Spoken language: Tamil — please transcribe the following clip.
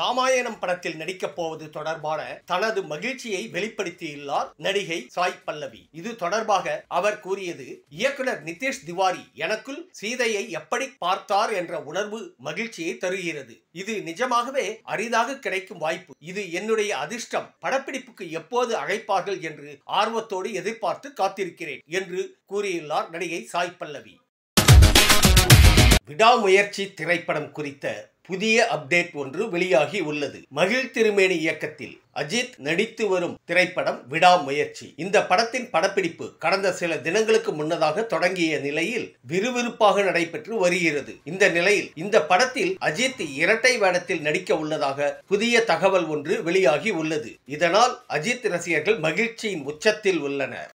ராமாயணம் படத்தில் நடிக்கப் போவது தொடர்பான தனது மகிழ்ச்சியை வெளிப்படுத்தியுள்ளார் நடிகை சாய் பல்லவி இது தொடர்பாக அவர் கூறியது இயக்குனர் நிதேஷ் திவாரி எனக்குள் சீதையை எப்படி பார்த்தார் என்ற உணர்வு மகிழ்ச்சியை தருகிறது இது நிஜமாகவே அரிதாக கிடைக்கும் வாய்ப்பு இது என்னுடைய அதிர்ஷ்டம் படப்பிடிப்புக்கு எப்போது அழைப்பார்கள் என்று ஆர்வத்தோடு எதிர்பார்த்து காத்திருக்கிறேன் என்று கூறியுள்ளார் நடிகை சாய் பல்லவி விடாமுயற்சி திரைப்படம் குறித்த புதிய அப்டேட் ஒன்று வெளியாகி உள்ளது மகிழ் திருமேனி இயக்கத்தில் அஜித் நடித்து வரும் திரைப்படம் விடாமுயற்சி இந்த படத்தின் படப்பிடிப்பு கடந்த சில தினங்களுக்கு முன்னதாக தொடங்கிய நிலையில் விறுவிறுப்பாக நடைபெற்று வருகிறது இந்த நிலையில் இந்த படத்தில் அஜித் இரட்டை வேடத்தில் நடிக்க உள்ளதாக புதிய தகவல் ஒன்று வெளியாகி உள்ளது இதனால் அஜித் ரசிகர்கள் மகிழ்ச்சியின் உச்சத்தில் உள்ளனர்